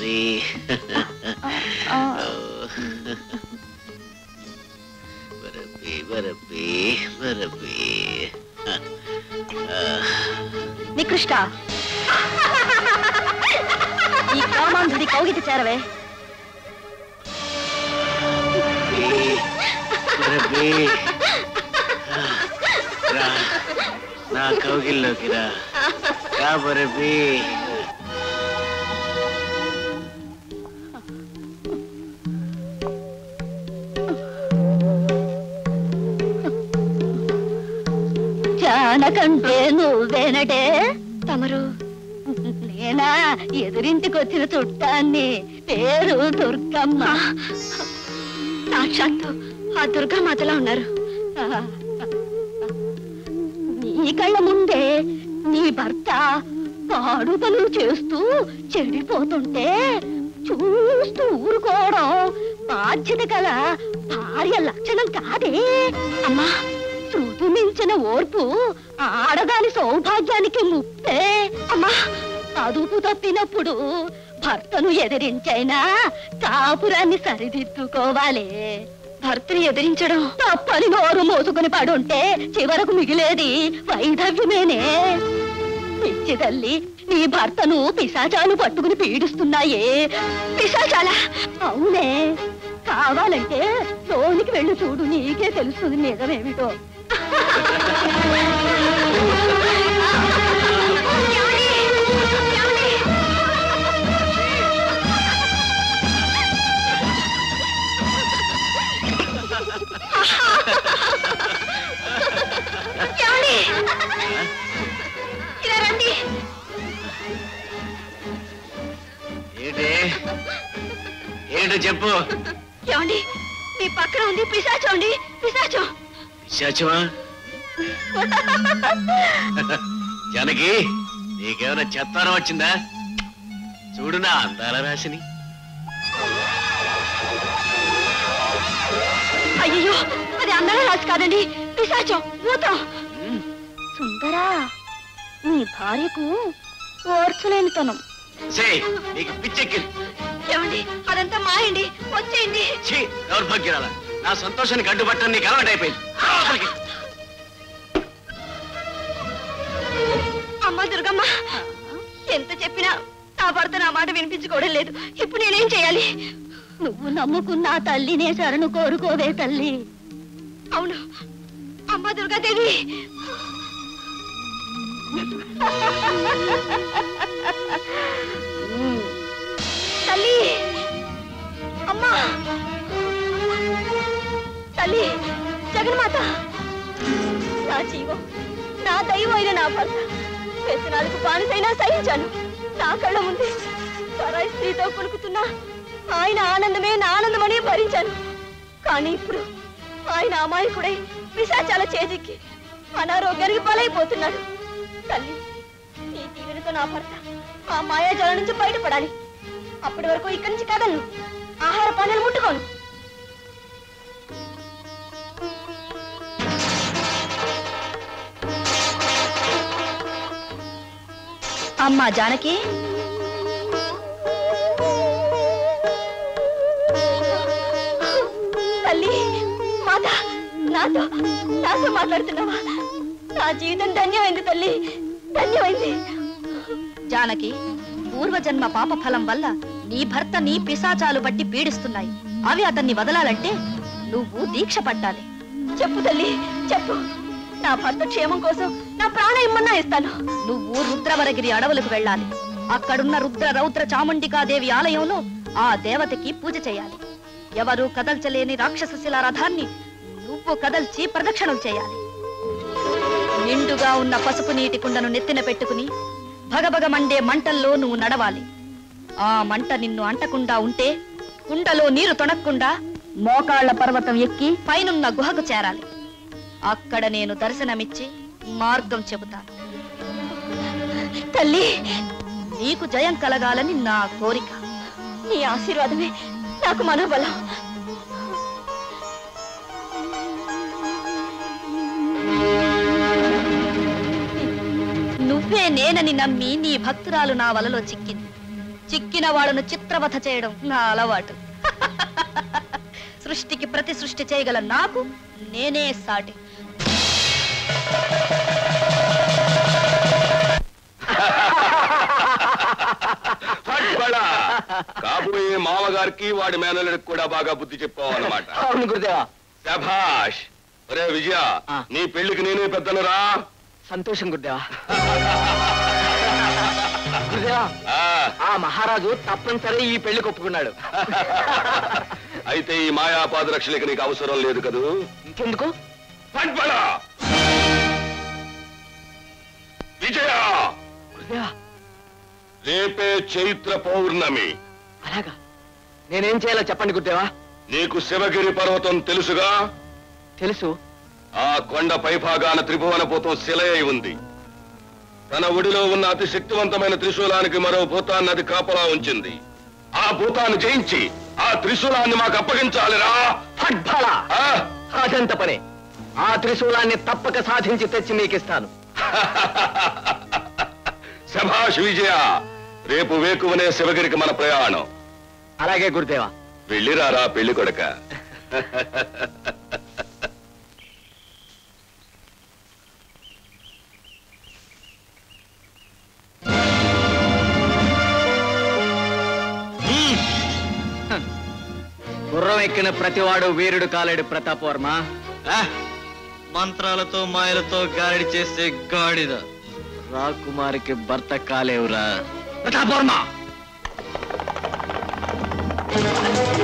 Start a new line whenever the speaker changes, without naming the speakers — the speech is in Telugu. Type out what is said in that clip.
సుందరి వరపి వరపి వరపి
నికృష్ట ఈ కామాంధుడి కౌగిటి చేరవే
వరపి రా నా కౌగిల్లోకి రా రా వరపి
జానకంటే నువ్వేనటే తమరు నేనా ఎదురింటికి వచ్చిన చుట్టాన్ని పేరు దుర్గమ్మ సాక్షాత్తు ఆ దుర్గామాతలా ఉన్నారు నీ కళ్ళ ముందే నీ భర్త పాడుదలు చేస్తూ చెడిపోతుంటే చూస్తూ ఊరుకోవడం బాధ్యత గల భార్య లక్షణం కాదే అమ్మా శృతి మించిన ఓర్పు ఆడదాని సౌభాగ్యానికి ముప్పే అమ్మా అదుపు తప్పినప్పుడు భర్తను ఎదిరించైనా కాపురాన్ని సరిదిద్దుకోవాలి భర్తని ఎదిరించడం తప్పని నోరు మోసుకుని పడుంటే చివరకు మిగిలేది వైధవ్యమేనే పిచ్చి తల్లి నీ భర్తను పిశాచాలు పట్టుకుని పీడిస్తున్నాయే పిశాచాల అవునే కావాలంటే లోనికి వెళ్ళి చూడు నీకే తెలుస్తుంది నిజమేమిటో ఇలా రండి
ఏంటి ఏంటో చెప్పు
ఏమండి మీ పక్కన ఉంది పిశాచం అండి పిశాచం
శచమా జనకి నీకేమైనా చెత్తారం వచ్చిందా చూడు నా అందాల రాశిని
అయ్యో అది అందరూ రాసి కాదండి పిశాచం భూతం సుందరా నీ భార్యకు ఓర్చలేని తనం
సే నీకు పిచ్చెక్కింది
ఏమండి అదంతా మాయండి వచ్చేయండి
ఛీ దౌర్భాగ్యురాల నా సంతోషానికి అడ్డుపట్టడం నీకు అలవాటైపోయింది రా లోపలికి.
అమ్మ దుర్గమ్మ ఎంత చెప్పినా నా భర్త నా మాట వినిపించుకోవడం లేదు ఇప్పుడు నేనేం చేయాలి నువ్వు నమ్ముకున్న ఆ తల్లినే శరణు కోరుకోవే తల్లి అవును అమ్మ దుర్గాదేవి తల్లి అమ్మా తల్లి జగన్మాత నా జీవం నా దైవం అయిన నా భర్త వ్యసనాలకు బానిసైనా సహించాను నా కళ్ళ ముందే సరాయి స్త్రీతో కొనుకుతున్నా ఆయన ఆనందమే నా ఆనందమని భరించాను కానీ ఇప్పుడు ఆయన అమాయకుడై పిశాచాల చేతికి అనారోగ్యానికి బలైపోతున్నాడు తల్లి నీ దీవెనతో నా భర్త ఆ మాయాజాల నుంచి బయటపడాలి అప్పటి వరకు ఇక్కడి నుంచి కదలను ఆహార పానీయాలు ముట్టుకోను అమ్మా జానకి తల్లి మాత నాతో నాతో మాట్లాడుతున్నావా నా జీవితం ధన్యమైంది తల్లి ధన్యమైంది
జానకి పూర్వజన్మ పాప ఫలం వల్ల నీ భర్త నీ పిశాచాలు బట్టి పీడిస్తున్నాయి అవి అతన్ని వదలాలంటే నువ్వు దీక్ష పట్టాలి
చెప్పు తల్లి చెప్పు నా భర్త క్షేమం కోసం నా ప్రాణం ఇమ్మన్నా ఇస్తాను
నువ్వు రుద్రవరగిరి అడవులకు వెళ్ళాలి అక్కడున్న రుద్ర రౌద్ర చాముండికాదేవి ఆలయంలో ఆ దేవతకి పూజ చేయాలి ఎవరు కదల్చలేని రాక్షస శిలా రథాన్ని నువ్వు కదల్చి ప్రదక్షిణలు చేయాలి నిండుగా ఉన్న పసుపు నీటి కుండను నెత్తిన పెట్టుకుని భగభగ మండే మంటల్లో నువ్వు నడవాలి ఆ మంట నిన్ను అంటకుండా ఉంటే కుండలో నీరు తొణక్కుండా మోకాళ్ల పర్వతం ఎక్కి పైనున్న గుహకు చేరాలి అక్కడ నేను దర్శనమిచ్చి మార్గం చెబుతాను
తల్లి
నీకు జయం కలగాలని నా కోరిక
నీ ఆశీర్వాదమే నాకు మనోబలం
నువ్వే నేనని నమ్మి నీ భక్తురాలు నా వలలో చిక్కింది చిక్కిన వాళ్ళను చిత్రవధ చేయడం నా అలవాటు సృష్టికి ప్రతి సృష్టి చేయగల నాకు నేనే సాటి
పట్బడా. కాబోయే మామగారికి వాడి మేనల్లుడికి కూడా బాగా బుద్ధి చెప్పావన్నమాట
అవును గురుదేవా
శభాష్ ఒరే విజయ
ఆ.
నీ పెళ్లికి నేనే పెద్దనురా
సంతోషం గురుదేవా గురుదేవా
ఆ,
ఆ మహారాజు తప్పనిసరి ఈ పెళ్లికి ఒప్పుకున్నాడు
అయితే ఈ మాయాపాద రక్షణకి నీకు అవసరం లేదు కదూ
ఇంకెందుకు
పట్బడా. విజయ
గురుదేవా
రేపే చైత్ర పౌర్ణమి
అలాగా నేనేం చేయాలో చెప్పండి గురుదేవా
నీకు శివగిరి పర్వతం తెలుసుగా
తెలుసు
ఆ కొండ పైభాగాన త్రిభువన భూతం శిలయై ఉంది తన ఒడిలో ఉన్న అతి శక్తివంతమైన త్రిశూలానికి మరో భూతాన్ని అది కాపలా ఉంచింది ఆ భూతాన్ని జయించి ఆ త్రిశూలాన్ని మాకు అప్పగించాలిరా
ఫట్ఫల
ఆ?
అదంత పనే ఆ త్రిశూలాన్ని తప్పక సాధించి తెచ్చి మీకిస్తాను
శభాష్ విజయ రేపు వేకువనే శివగిరికి మన ప్రయాణం
అలాగే గురుదేవా
వెళ్ళిరారా పెళ్లి కొడక
గుర్రం ఎక్కిన ప్రతివాడు వీరుడు కాలేడు ప్రతాపవర్మ
మంత్రాలతో మాయలతో గారడి చేసే గాడిద
రాకుమారికి భర్త కాలేవురా ప్రతాపవర్మ